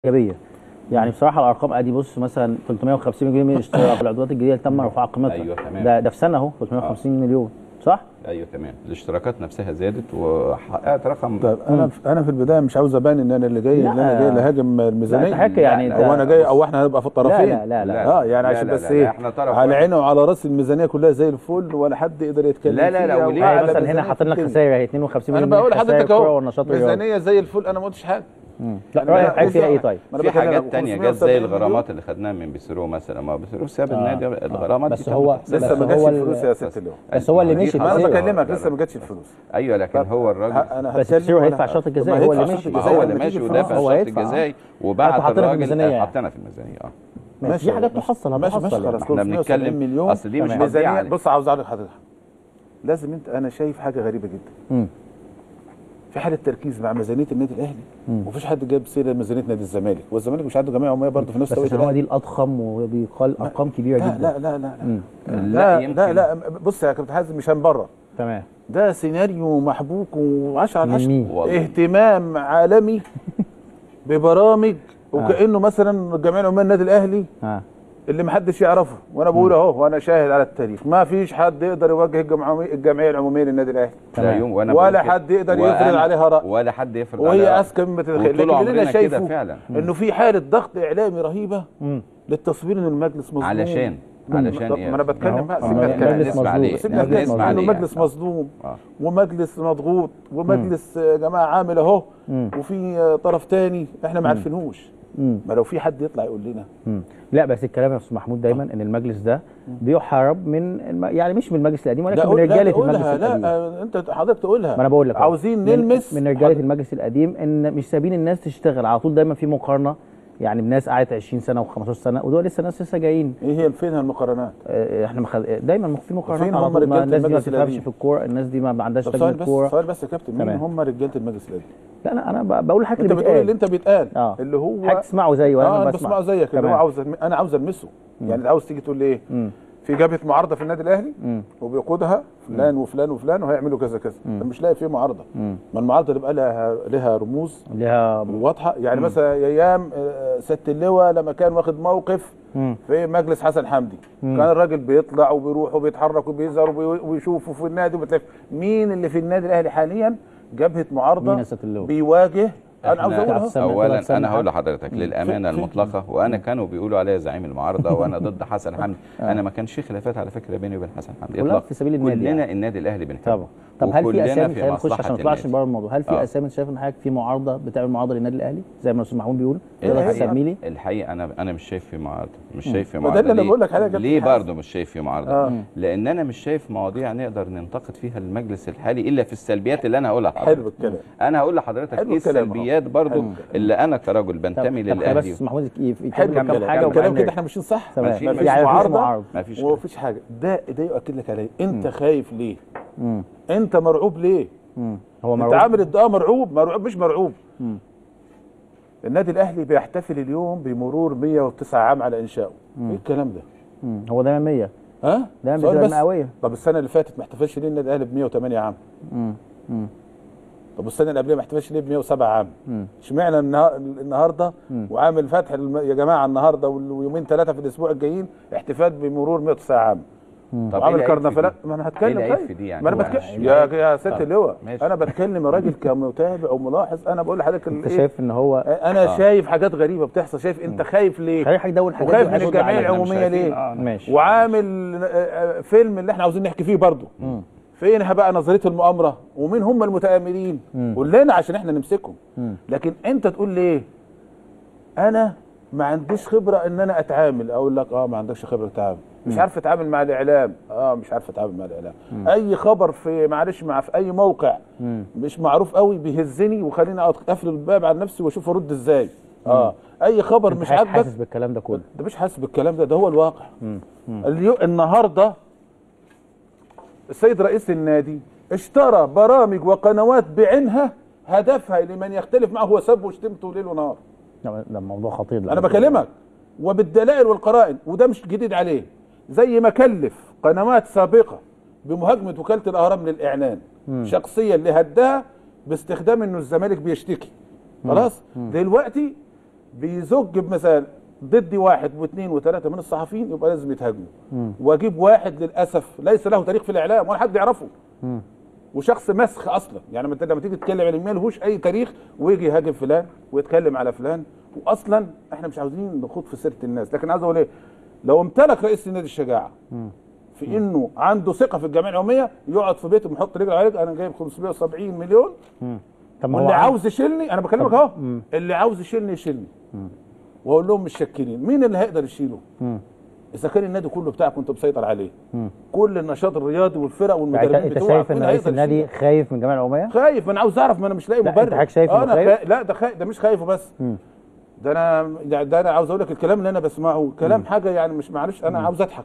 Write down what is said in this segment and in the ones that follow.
ايجابيه يعني بصراحه الارقام ادي بص مثلا 350 مليون من اشتراك العضويات الجديده اللي تم رفع قيمتها أيوة، تمام. ده ده في سنه اهو 350 مليون صح؟ ايوه تمام الاشتراكات نفسها زادت وحققت رقم طيب انا انا في البدايه مش عاوز ابان ان انا اللي جاي لا. ان انا جاي اللي هاجم الميزانيه لا، تحكي يعني لا، ده- هو انا جاي او احنا هنبقى في الطرفين لا، لا، لا. اه يعني لا، عشان لا، بس لا، ايه احنا طرف على واحد. عيني وعلى راس الميزانيه كلها زي الفل ولا حد يقدر يتكلم لا، لا، لا، فيها وليه؟ وأعلى يعني مثلا هنا ميزانية حاطين لك في الدنيا. خسائر 52 انا مليون بقول خسائر لحضرتك كورة اهو والنشاط الرياضي ميزانيه زي الفل انا ما قلتش حاجه لا أنا رايك بقى- حضرتك فيها ايه لسه- طيب؟ ما أنا في بكلمك حاجات تانية جت زي 570 الغرامات مليون. اللي خدناها من بيسرو مثلا ما بيسرو ساب آه، النادي الغرامات بس دي كانت هو- بتحسب. لسه بس ما جاتش هو ال- الفلوس يا ست اللي بس هو اللي دي مشي خلاص انا بسيرة. بكلمك لا، لسه لا. ما جاتش الفلوس ايوه لكن هو الراجل انا بس هتكلم بسيرو وأنا- هيدفع شرط الجزائي، ما هو اللي هيدفع مشي. شرط ما الجزائي هو اللي لما ماشي تيجي ودافع الفلوس. هو شرط هيدفع. الجزائي هيدفع وبعت حاططها في الراجل الميزانية يعني. حطينا في الميزانيه اه ماشي في حاجات تحصل ماشي ماشي هتحصل خلاص يعني. احنا 570 بنتكلم مليون اصل دي مش تمام. ميزانيه ميزانيه عليك. بص عاوز اقول لحضرتك لازم انت انا شايف حاجه غريبه جدا مم. في حاله تركيز مع ميزانيه النادي الاهلي ومفيش حد جاب سيره ميزانيه نادي الزمالك والزمالك مش عنده جمعيه عموميه برضه في نفس بس توقيت عشان هو الأهلي. دي الاضخم وبيقال ارقام كبيره لا جدا لا لا لا مم. لا لا، لا يمكن. لا, لا بص يا كابتن حازم مش هنبرر تمام ده سيناريو محبوك و10 على من 10 مين؟ والله. اهتمام عالمي ببرامج وكانه مثلا الجمعيه العموميه النادي الاهلي اه اللي محدش يعرفه وانا بقول اهو وانا شاهد على التاريخ ما فيش حد يقدر يواجه الجمعيه الجمعيه العموميه للنادي الاهلي لا تمام. يوم وانا ولا بقول كده. حد يقدر وأنا- يفرض عليها رأي. ولا حد يفرض وهي عليها رأي. اذكى مما تتخيل وطول لكن اللي عمرنا انا كده شايفه فعلا انه في حاله ضغط اعلامي رهيبه مم. للتصوير ان المجلس مظلوم علشان علشان طب ايه ما انا بتكلم بقى آه، سيبنا المجلس نتكلم مظلوم. نسمع عليه سيبنا المجلس نتكلم نسمع انه عليه مجلس يعني. مظلوم آه. ومجلس مضغوط ومجلس يا جماعه عامل اهو مم. وفي آه، طرف تاني احنا ما عارفينهوش مم. ما لو في حد يطلع يقول لنا مم. لا بس الكلام يا استاذ محمود دايما ان المجلس ده بيحارب من الم... يعني مش من المجلس القديم ولكن من قول- رجاله المجلس قولها لا القديم آه، انت حضرتك تقولها ما انا بقول لك أهو. عاوزين من- نلمس من رجاله المجلس القديم ان مش سابين الناس تشتغل على طول دايما في مقارنه يعني الناس قعدت 20 سنه و15 سنه ودول لسه ناس لسه جايين ايه هي فين المقارنات آه، احنا مخ... دايما في مقارنات وفين على هم طول ما رجالة الناس دي ما المجلس بتفهمش القديم؟ في الكوره الناس دي ما عندهاش طب سؤال تجربه بس كوره سؤال بس يا كابتن مين تمام. هم رجاله المجلس القديم لا لا انا ب- بقول الحاجه انت اللي بتقول اللي بتقال انت بيتقال اه اللي هو حاجه تسمعه زي وانا اه انا بسمع بسمعه زيك اللي هو تمام. عاوز انا عاوز المسه يعني انت عاوز تيجي تقول لي ايه مم. في جبهه معارضه في النادي الاهلي مم. وبيقودها فلان وفلان وفلان وهيعملوا كذا كذا أنا مش لاقي فيه معارضه مم. ما المعارضه اللي بقى لها لها رموز ليها واضحه يعني مثلا ايام آه، سياده اللواء لما كان واخد موقف مم. في مجلس حسن حمدي مم. كان الراجل بيطلع وبيروح وبيتحرك وبيظهر وبي- ويشوفه في النادي وبتلف مين اللي في النادي الاهلي حاليا جبهه معارضه مين يا سيادة اللواء؟ بيواجه انا عاوز اقول احنا اهو سنة كده اولا تسمي انا هقول حد. لحضرتك للامانه في- في- المطلقه وانا كانوا بيقولوا عليا زعيم المعارضه وانا ضد حسن حمدي انا ما كانش في خلافات على فكره بيني وبين حسن حمدي كلها إطلاقاً. في سبيل النادي كلنا يعني. النادي الاهلي بنحبه طبعا طب هل في وكلنا اسامي خلينا نخش مصلحة عشان ما نطلعش النادي. بره الموضوع هل في آه. اسامي انت شايف ان حضرتك في معارضه بتعمل معارضه للنادي الاهلي زي ما الاستاذ محمود بيقول إيه تقدر هي؟ تسمي لي الحقيقه انا انا مش شايف في معارضه مش شايف في ما ده معارضه اللي أنا ليه؟ بقول لك عليه يا كابتن ليه حازم. برضه مش شايف في معارضه آه. لان انا مش شايف مواضيع نقدر ننتقد فيها المجلس الحالي الا في السلبيات اللي انا هقولها لحضرتك حلو الكلام انا هقول لحضرتك حلو ايه الكلام أهو. السلبيات برضه حلو اللي انا كراجل طب بنتمي طب خلينا بس للاهلي استاذ محمود ي- حلو يكمل كام الكلام حاجه كلام وبعدين كده نرجع. احنا ماشيين صح تمام ماشيين- مفيش يعني مفيش معارضه معارضة. مفيش وما فيش حاجه ده ده يؤكد لك عليه انت خايف ليه مم. انت مرعوب ليه مم. هو انت مرعوب عامل الدقاء مرعوب مرعوب مش مرعوب النادي الاهلي بيحتفل اليوم بمرور 109 عام على انشائه ايه الكلام ده مم. هو دايما 100 ها دايما سؤال بتبقى بس. مئويه طب السنه اللي فاتت ما احتفلش ليه النادي الاهلي ب 108 عام مم. مم. طب السنه اللي قبلها ما احتفلش ليه ب 107 عام مم. اشمعنى النها- النهارده وعامل فتح الم- يا جماعه النهارده وال- ويومين ثلاثه في الاسبوع الجايين احتفال بمرور 109 عام طب وعامل العيب في كرنفالات دي؟ ما انا ايه هتكلم العيب طيب. في دي يعني؟ ما انا هو بتكلم العيب- يا يا ست آه. اللواء ماشي. انا بتكلم راجل كمتابع وملاحظ انا بقول لحضرتك انت ال- إيه؟ شايف ان هو انا آه. شايف حاجات غريبه بتحصل شايف انت خايف ليه خلي حضرتك دون حاجات وخايف دي من هترد الجمعيه عليها. إحنا مش العموميه شايفين. ليه آه. ماشي وعامل آه، آه، فيلم اللي احنا عاوزين نحكي فيه برضه فين بقى نظريه المؤامره ومين هم المتآمرين قول لنا عشان احنا نمسكهم لكن انت تقول ليه انا ما عنديش خبره ان انا اتعامل اقول لك اه ما عندكش خبره تتعامل مش عارف اتعامل مع الاعلام اه مش عارف اتعامل مع الاعلام اي خبر في معلش مع في اي موقع مش معروف قوي بيهزني وخليني اقفل الباب على نفسي واشوف ارد ازاي اه اي خبر انت مش حاسس- عاجبك حاسس بالكلام ده كله ده مش حاسس بالكلام ده ده هو الواقع اليو... النهارده السيد رئيس النادي اشترى برامج وقنوات بعينها هدفها لمن يختلف معه هو سب وشتمته ليل ونهار ده ده موضوع خطير ده. انا بكلمك وبالدلائل والقرائن وده مش جديد عليه زي ما كلف قنوات سابقه بمهاجمه وكاله الاهرام للاعلان شخصيا اللي هداها باستخدام انه الزمالك بيشتكي خلاص دلوقتي بيزج بمثال ضدي واحد واثنين وثلاثه من الصحفيين يبقى لازم يتهاجموا واجيب واحد للاسف ليس له تاريخ في الاعلام ولا حد يعرفه وشخص مسخ اصلا يعني لما لما تيجي تتكلم على ما لهوش اي تاريخ ويجي يهاجم فلان ويتكلم على فلان واصلا احنا مش عاوزين نخوض في سيره الناس لكن عاوز اقول ايه لو امتلك رئيس نادي الشجاعه في انه عنده ثقه في الجمعيه العموميه يقعد في بيته ويحط رجل على رجل انا جايب 570 مليون طب ما هو واللي عن- عاوز يشيلني انا بكلمك اهو اللي عاوز يشيلني يشيلني واقول لهم مش شاكرين مين اللي هيقدر يشيله اذا كان النادي كله بتاعك وانت مسيطر عليه كل النشاط الرياضي والفرق يعني والمدربين انت انت بتوعك شايف ان مين رئيس هيقدر النادي يشيله؟ خايف من الجمعيه العموميه؟ خايف ما انا عاوز اعرف ما انا مش لاقي لا، مبرر انت حضرتك شايف آه، انه انا خايف؟ خا... لا ده خايف ده مش خايفه بس ده انا ده, ده انا عاوز اقول لك الكلام اللي انا بسمعه كلام حاجه يعني مش معلش انا عاوز اضحك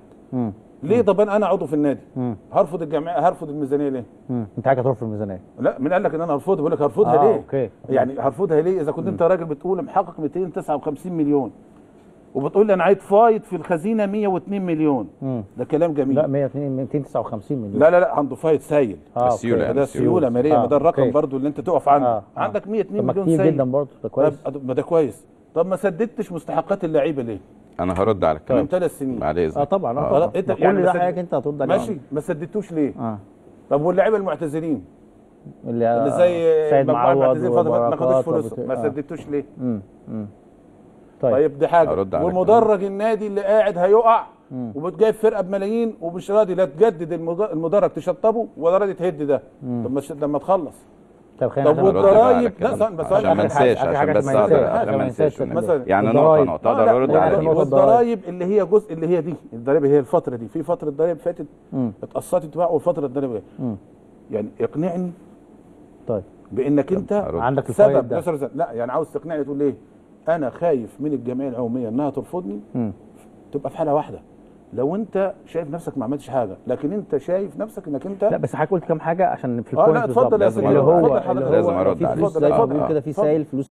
ليه طب انا انا عضو في النادي هرفض الجمعيه هرفض الميزانيه ليه؟ مم. انت حاجه هترفض الميزانيه لا مين قال لك ان انا هرفضها بقول لك هرفضها آه، ليه أوكي. يعني هرفضها ليه اذا كنت انت راجل بتقول محقق 259 مليون وبتقول لي انا عايز فايض في الخزينه 102 مليون ده كلام جميل لا 102 259 مليون لا لا لا عنده فايض سايل اه السيولة أوكي. يعني. ده سيوله ماليه آه، ما ده الرقم أوكي. برضو اللي انت تقف عنده آه، آه. عندك 102 طب ما مليون كتير سايل جدا برضه ده كويس طب ما ده كويس طب ما سددتش مستحقات اللعيبه ليه؟ انا هرد على من الكلام ثلاث سنين بعد اذنك اه طبعا اه آه. طبعا انت ما يعني كل ده بس- حاجه انت هترد عليها ماشي ما سددتوش ليه؟ اه طب واللعيبه المعتزلين اللي, اللي زي سيد مجموعه معوض المعتزلين فتره ما خدوش وبركات فلوسهم وبت- ما آه. سددتوش ليه؟ مم. مم. طيب, طيب دي حاجه هرد على والمدرج النادي اللي قاعد هيقع وبتجايب فرقه بملايين ومش راضي لا تجدد المد- المدرج تشطبه ولا راضي تهد ده طب ما ش- لما تخلص طب خلينا طب ناخد- هرد بقى على والضرايب- الكلام. لا، ثواني، بس عشان ثواني، ما آخر حاجة- انساش آخر عشان حاجة بس عشان ما اقدر ننساش، عشان عشان ما ما انساش ننساش مثلا يعني الضرايب. نقطه نقطه آه، اقدر لا، ارد لا، على لا، دي والضرايب اللي هي جزء اللي هي دي الضرايب هي الفتره دي في فتره ضرايب فاتت اتقسطت بقى والفتره الضرايب يعني اقنعني طيب بانك انت هرد. عندك الفايد سبب ده. مثلا لا يعني عاوز تقنعني تقول ليه انا خايف من الجمعيه العموميه انها ترفضني مم. تبقى في حاله واحده لو انت شايف نفسك ما عملتش حاجه لكن انت شايف نفسك انك انت لا بس حضرتك قلت كام حاجه عشان في آه، لا، البوينت اتفضل بالظبط. يا سيدي. اللي هو اتفضل اللي حضرتك. هو لازم أرد في عليه. فلوس زي ما اتفضل، بيقولوا اتفضل. كده في سائل فلوس